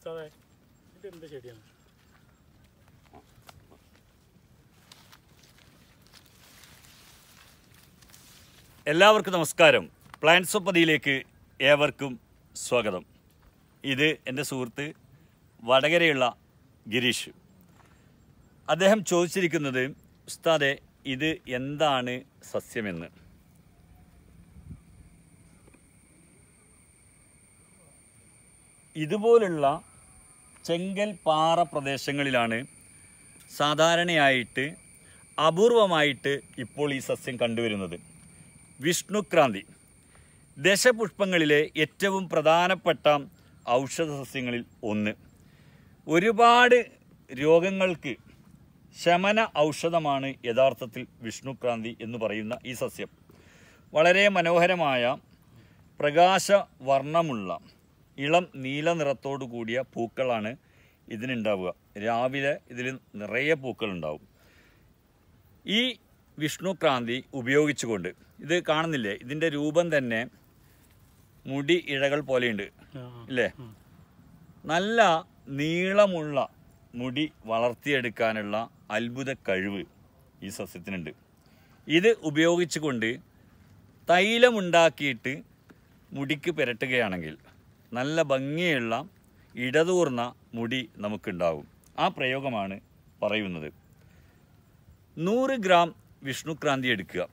ഉസ്താദേ ഇത് എന്ത് ചെടിയാണ് എല്ലാവർക്കും നമസ്കാരം പ്ലാന്റ്സ് പതിയിലേക്ക് ഏവർക്കും സ്വാഗതം ഇത് എൻ്റെ സുഹൃത്ത് വടകരയുള്ള ഗിരീഷ് അദ്ദേഹം ചോദിച്ചിരിക്കുന്നത് ഉസ്താദെ ഇത് എന്താണ് സസ്യമെന്ന് ഇതുപോലുള്ള ചെങ്കൽ പാറ പ്രദേശങ്ങളിലാണ് സാധാരണയായിട്ട് അപൂർവമായിട്ട് ഇപ്പോൾ ഈ സസ്യം കണ്ടുവരുന്നത് വിഷ്ണുക്രാന്തി ദശപുഷ്പങ്ങളിലെ ഏറ്റവും പ്രധാനപ്പെട്ട ഔഷധ സസ്യങ്ങളിൽ ഒന്ന് ഒരുപാട് രോഗങ്ങൾക്ക് ശമന ഔഷധമാണ് യഥാർത്ഥത്തിൽ വിഷ്ണുക്രാന്തി എന്ന് പറയുന്ന ഈ സസ്യം വളരെ മനോഹരമായ പ്രകാശവർണ്ണമുള്ള ഇളം നീല നിറത്തോടു കൂടിയ പൂക്കളാണ് ഇതിനുണ്ടാവുക രാവിലെ ഇതിൽ നിറയെ പൂക്കളുണ്ടാവും ഈ വിഷ്ണുക്രാന്തി ഉപയോഗിച്ചുകൊണ്ട് ഇത് കാണുന്നില്ലേ ഇതിൻ്റെ രൂപം തന്നെ മുടി ഇഴകൾ പോലെയുണ്ട് ആ, ഇല്ലേ നല്ല നീളമുള്ള മുടി വളർത്തിയെടുക്കാനുള്ള അത്ഭുത കഴിവ് ഈ സസ്യത്തിനുണ്ട് ഇത് ഉപയോഗിച്ചുകൊണ്ട് തൈലമുണ്ടാക്കിയിട്ട് മുടിക്ക് പുരട്ടുകയാണെങ്കിൽ നല്ല ഭംഗിയുള്ള ഇടതൂർന്ന മുടി നമുക്കുണ്ടാവും ആ പ്രയോഗമാണ് പറയുന്നത് നൂറ് ഗ്രാം വിഷ്ണുക്രാന്തി എടുക്കുക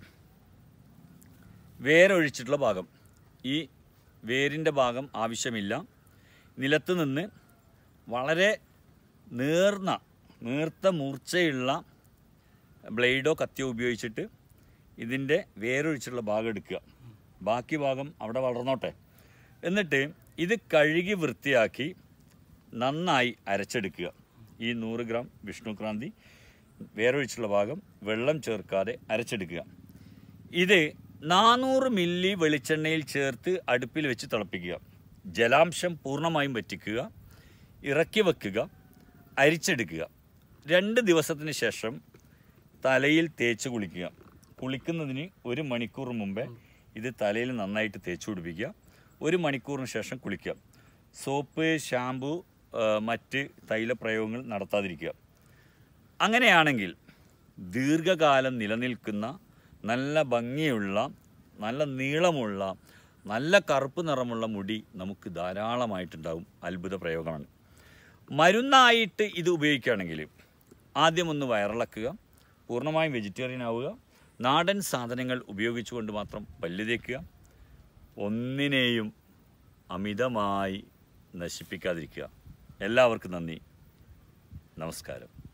വേരൊഴിച്ചിട്ടുള്ള ഭാഗം ഈ വേരിൻ്റെ ഭാഗം ആവശ്യമില്ല നിലത്ത് നിന്ന് വളരെ നേർന്ന നേർത്ത മൂർച്ചയുള്ള ബ്ലേഡോ കത്തിയോ ഉപയോഗിച്ചിട്ട് ഇതിൻ്റെ വേരൊഴിച്ചിട്ടുള്ള ഭാഗം എടുക്കുക ബാക്കി ഭാഗം അവിടെ വളർന്നോട്ടെ എന്നിട്ട് ഇത് കഴുകി വൃത്തിയാക്കി നന്നായി അരച്ചെടുക്കുക ഈ നൂറ് ഗ്രാം വിഷ്ണുക്രാന്തി വേരൊഴിച്ചുള്ള ഭാഗം വെള്ളം ചേർക്കാതെ അരച്ചെടുക്കുക ഇത് നാനൂറ് മില്ലി വെളിച്ചെണ്ണയിൽ ചേർത്ത് അടുപ്പിൽ വെച്ച് തിളപ്പിക്കുക ജലാംശം പൂർണ്ണമായും വറ്റിക്കുക ഇറക്കി വെക്കുക അരിച്ചെടുക്കുക രണ്ട് ദിവസത്തിന് ശേഷം തലയിൽ തേച്ച് കുളിക്കുക കുളിക്കുന്നതിന് ഒരു മണിക്കൂർ മുമ്പേ ഇത് തലയിൽ നന്നായിട്ട് തേച്ച് പിടിപ്പിക്കുക ഒരു മണിക്കൂറിന് ശേഷം കുളിക്കുക സോപ്പ് ഷാമ്പു ആ, മറ്റ് തൈലപ്രയോഗങ്ങൾ നടത്താതിരിക്കുക അങ്ങനെയാണെങ്കിൽ ദീർഘകാലം നിലനിൽക്കുന്ന നല്ല ഭംഗിയുള്ള നല്ല നീളമുള്ള നല്ല കറുപ്പ് നിറമുള്ള മുടി നമുക്ക് ധാരാളമായിട്ടുണ്ടാവും അത്ഭുത പ്രയോഗമാണ് മരുന്നായിട്ട് ഇത് ഉപയോഗിക്കുകയാണെങ്കിൽ ആദ്യം ഒന്ന് വയറിളക്കുക പൂർണ്ണമായും വെജിറ്റേറിയൻ ആവുക നാടൻ സാധനങ്ങൾ ഉപയോഗിച്ചുകൊണ്ട് മാത്രം പല്ല് തേക്കുക ഒന്നിനെയും അമിതമായി നശിപ്പിക്കാതിരിക്കുക എല്ലാവർക്കും നന്ദി നമസ്കാരം